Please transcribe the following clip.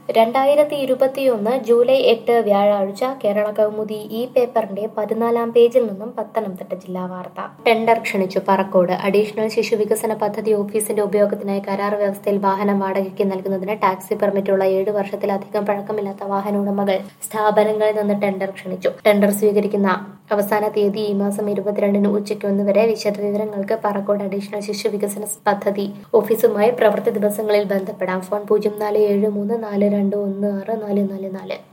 രണ്ടായിരത്തി ഇരുപത്തിയൊന്ന് ജൂലൈ എട്ട് വ്യാഴാഴ്ച കേരള കൗമുദി ഈ പേപ്പറിന്റെ പതിനാലാം പേജിൽ നിന്നും പത്തനംതിട്ട ജില്ലാ വാർത്ത ടെൻഡർ ക്ഷണിച്ചു പറക്കോട് അഡീഷണൽ ശിശു വികസന പദ്ധതി ഓഫീസിന്റെ ഉപയോഗത്തിനായി കരാർ വ്യവസ്ഥയിൽ വാഹനം വാടകയ്ക്ക് നൽകുന്നതിന് ടാക്സി പെർമിറ്റുള്ള ഏഴ് വർഷത്തിലധികം പഴക്കമില്ലാത്ത വാഹന ഉടമകൾ സ്ഥാപനങ്ങളിൽ നിന്ന് ടെൻഡർ ക്ഷണിച്ചു ടെൻഡർ സ്വീകരിക്കുന്ന അവസാന തീയതി ഈ മാസം ഇരുപത്തിരണ്ടിന് ഉച്ചയ്ക്ക് ഒന്ന് വരെ വിശദവിവരങ്ങൾക്ക് പറക്കോട് അഡീഷണൽ ശിശു വികസന പദ്ധതി ഓഫീസുമായി പ്രവൃത്തി ദിവസങ്ങളിൽ ബന്ധപ്പെടാം ഫോൺ പൂജ്യം നാല് ഏഴ് മൂന്ന് നാല് രണ്ട് ഒന്ന് ആറ് നാല് നാല് നാല്